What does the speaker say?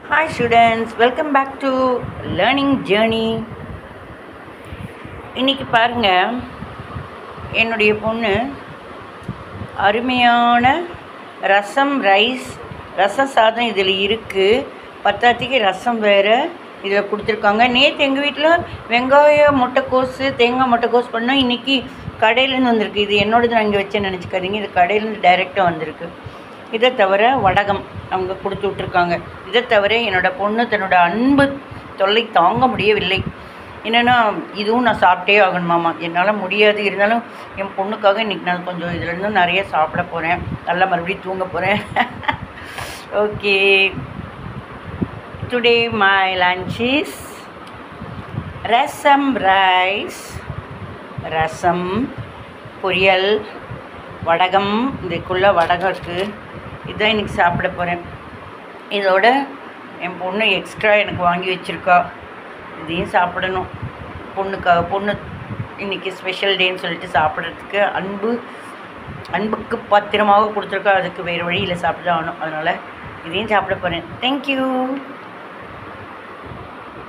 hi students welcome back to learning journey இன்னைக்கு பாருங்க என்னுடைய பொண்ணு அருமையான ரசம் ரைஸ் ரச சாதம் இதில் இருக்குது பத்தாத்திக்கு ரசம் வேறு இதில் கொடுத்துருக்காங்க நேற்று எங்கள் வீட்டில் வெங்காயம் முட்டைக்கோஸு தேங்காய் முட்டைக்கோஸ் பண்ணால் இன்றைக்கி கடையிலேருந்து வந்திருக்கு இது என்னோடது நான் இங்கே வச்சேன்னு நினச்சிக்காதீங்க இது கடையிலேருந்து டைரெக்டாக வந்திருக்கு இதை தவிர வடகம் அவங்க கொடுத்து விட்ருக்காங்க இதை தவிர என்னோட பொண்ணு தன்னோட அன்பு தொல்லை தாங்க முடியவில்லை என்னென்னா இதுவும் நான் சாப்பிட்டே ஆகணுமாமா என்னால் முடியாது இருந்தாலும் என் பொண்ணுக்காக இன்றைக்கி நான் கொஞ்சம் இதுலேருந்து நிறைய சாப்பிட போகிறேன் நல்லா மறுபடியும் தூங்க போகிறேன் okay today my lunch is rasam rice rasam poriyal vadagam இதுக்குள்ளே வடகம் இருக்குது இதுதான் இன்றைக்கி சாப்பிட போகிறேன் இதோட என் பொண்ணு எக்ஸ்ட்ரா எனக்கு வாங்கி வச்சுருக்கா இதையும் சாப்பிடணும் பொண்ணுக்காக பொண்ணு இன்றைக்கி ஸ்பெஷல் டேன்னு சொல்லிட்டு சாப்பிட்றதுக்கு அன்பு அன்புக்கு பத்திரமாக கொடுத்துருக்கா அதுக்கு வேறு வழியில் சாப்பிட்டு ஆகணும் அதனால் இதையும் சாப்பிட போகிறேன் தேங்க்யூ